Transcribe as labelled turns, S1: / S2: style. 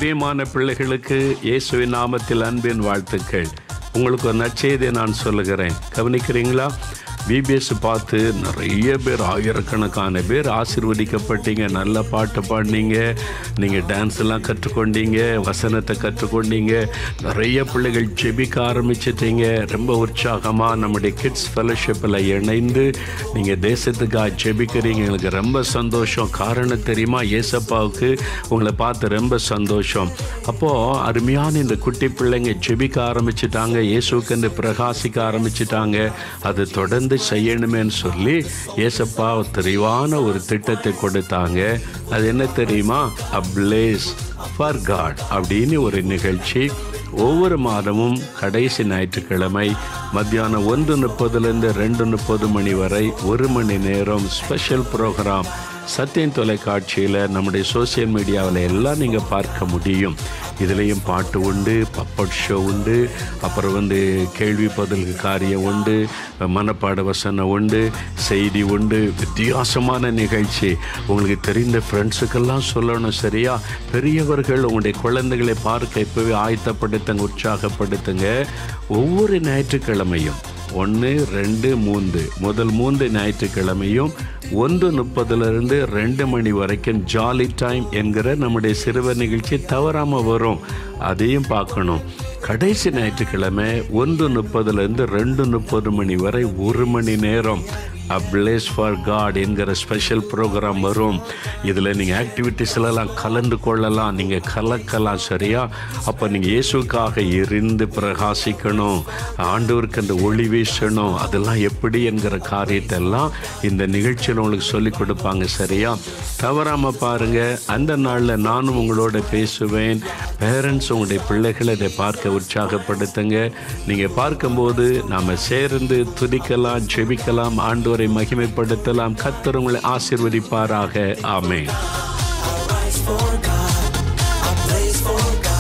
S1: பிரியமான பிள்ளைகளுக்கு இயேசுவின் நாமத்தில் அன்பின் வாழ்த்துக்கள் உங்களுக்கு ஒரு நற்செய்தியை நான் சொல்லுகிறேன் கவனிக்கிறீங்களா பிபிஎஸ் பார்த்து நிறைய பேர் ஆயிரக்கணக்கான பேர் ஆசிர்வதிக்கப்பட்டீங்க நல்ல பாட்டு பாடினீங்க நீங்கள் டான்ஸ் எல்லாம் கற்றுக்கொண்டீங்க வசனத்தை கற்றுக்கொண்டீங்க நிறைய பிள்ளைகள் ஜெபிக்க ஆரம்பிச்சிட்டீங்க ரொம்ப உற்சாகமாக நம்முடைய கிட்ஸ் ஃபெலோஷிப்பில் இணைந்து நீங்கள் தேசத்துக்காக ஜெபிக்கிறீங்க எங்களுக்கு ரொம்ப சந்தோஷம் காரணம் தெரியுமா ஏசப்பாவுக்கு உங்களை பார்த்து ரொம்ப சந்தோஷம் அப்போது அருமையான இந்த குட்டி பிள்ளைங்க ஜெபிக்க ஆரம்பிச்சிட்டாங்க இயேசுக்கென்று பிரகாசிக்க ஆரம்பிச்சிட்டாங்க அது தொடர்ந்து செய்யணுமேன்னு சொல்லி ஏசப்பா தெளிவான ஒரு திட்டத்தை கொடுத்தாங்க அது என்ன தெரியுமா அப்ளேஸ் ஃபார் காட் அப்படின்னு ஒரு நிகழ்ச்சி ஒவ்வொரு மாதமும் கடைசி ஞாயிற்றுக்கிழமை மத்தியானம் ஒன்று முப்பதுலேருந்து ரெண்டு முப்பது மணி வரை ஒரு மணி நேரம் ஸ்பெஷல் ப்ரோக்ராம் சத்தியம் தொலைக்காட்சியில் நம்முடைய சோசியல் மீடியாவில் எல்லாம் நீங்கள் பார்க்க முடியும் இதுலேயும் பாட்டு உண்டு பப்பட் ஷோ உண்டு அப்புறம் வந்து கேள்வி பதில் காரியம் உண்டு மனப்பாட வசனம் உண்டு செய்தி உண்டு வித்தியாசமான நிகழ்ச்சி உங்களுக்கு தெரிந்த ஃப்ரெண்ட்ஸுக்கெல்லாம் சொல்லணும் சரியா பெரியவர்கள் உங்களுடைய குழந்தைகளை பார்க்க இப்போவே ஆயத்தப்படுத்துங்க உற்சாகப்படுத்துங்க ஒவ்வொரு ஞாயிற்றுக்கிழமையும் ஒன்று ரெண்டு மூன்று முதல் மூன்று ஞாயிற்றுக்கிழமையும் ஒன்று முப்பதுலேருந்து ரெண்டு மணி வரைக்கும் ஜாலி டைம் என்கிற நம்முடைய சிறுவர் நிகழ்ச்சி தவறாமல் வரும் அதையும் பார்க்கணும் கடைசி ஞாயிற்றுக்கிழமை ஒன்று முப்பதுலேருந்து ரெண்டு முப்பது மணி வரை ஒரு மணி நேரம் அ பிளேஸ் ஃபார் காட் என்கிற ஸ்பெஷல் ப்ரோக்ராம் வரும் இதில் நீங்கள் ஆக்டிவிட்டீஸ்லாம் கலந்து கொள்ளலாம் நீங்கள் கலக்கலாம் சரியா அப்போ நீங்கள் இயேசுக்காக எரிந்து பிரகாசிக்கணும் ஆண்டவருக்கு அந்த ஒளி வீசணும் அதெல்லாம் எப்படி என்கிற காரியத்தெல்லாம் இந்த நிகழ்ச்சியில் உங்களுக்கு சொல்லிக் கொடுப்பாங்க சரியா தவறாமல் பாருங்கள் அந்த நாளில் நானும் உங்களோட பேசுவேன் பேரண்ட்ஸ் உங்களுடைய பிள்ளைகளை இதை பார்க்க உற்சாகப்படுத்துங்க நீங்கள் பார்க்கும்போது நாம் சேர்ந்து துதிக்கலாம் ஜெபிக்கலாம் ஆண்டவரை மகிமைப்படுத்தலாம் கத்தர் உங்களை ஆசிர்வதிப்பாராக ஆமென்
S2: rise for God, a place for God.